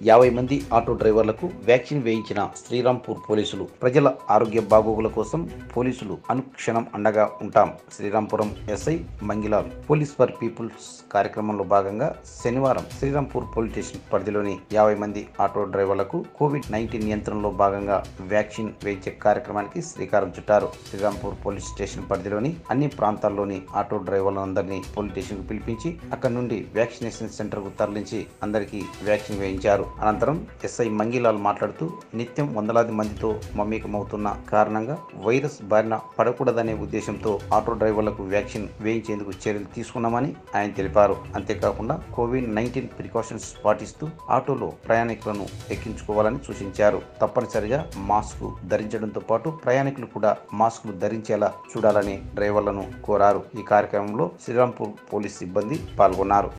యాభై మంది ఆటో డ్రైవర్లకు వ్యాక్సిన్ వేయించిన శ్రీరాంపూర్ పోలీసులు ప్రజల ఆరోగ్య బాగోగుల కోసం పోలీసులు అనుక్షణం అండగా ఉంటాం Srirampuram SI Mangilal police for peoples కార్యక్రమంలో భాగంగా శనివారం శ్రీరాంపూర్ పోలీస్ స్టేషన్ పరిధిలోని యాభై మంది ఆటో డ్రైవర్లకు కోవిడ్ నైన్టీన్ నియంత్రణలో భాగంగా వ్యాక్సిన్ వేయించే కార్యక్రమానికి శ్రీకారం చుట్టారు శ్రీరాంపూర్ పోలీస్ స్టేషన్ పరిధిలోని అన్ని ప్రాంతాల్లోని ఆటో డ్రైవర్లందరినీ పోలీస్ స్టేషన్ కు పిలిపించి అక్కడి నుండి వ్యాక్సినేషన్ సెంటర్ కు తరలించి అందరికీ వ్యాక్సిన్ వేయించారు అనంతరం ఎస్ఐ మంగిలాల్ మాట్లాడుతూ నిత్యం వందలాది మందితో మమేకమవుతున్న కారణంగా వైరస్ బారిన పడకూడదనే ఉద్దేశంతో ఆటో డ్రైవర్లకు వ్యాక్సిన్ వేయించేందుకు చర్యలు తీసుకున్నామని ఆయన తెలిపారు అంతేకాకుండా కోవిడ్ నైన్టీన్ ప్రికాషన్స్ పాటిస్తూ ఆటోలో ప్రయాణికులను ఎక్కించుకోవాలని సూచించారు తప్పనిసరిగా మాస్క్ ధరించడంతో పాటు ప్రయాణికులు కూడా మాస్కులు ధరించేలా చూడాలని డ్రైవర్లను కోరారు ఈ కార్యక్రమంలో శ్రీరాంపూర్ పోలీస్ సిబ్బంది పాల్గొన్నారు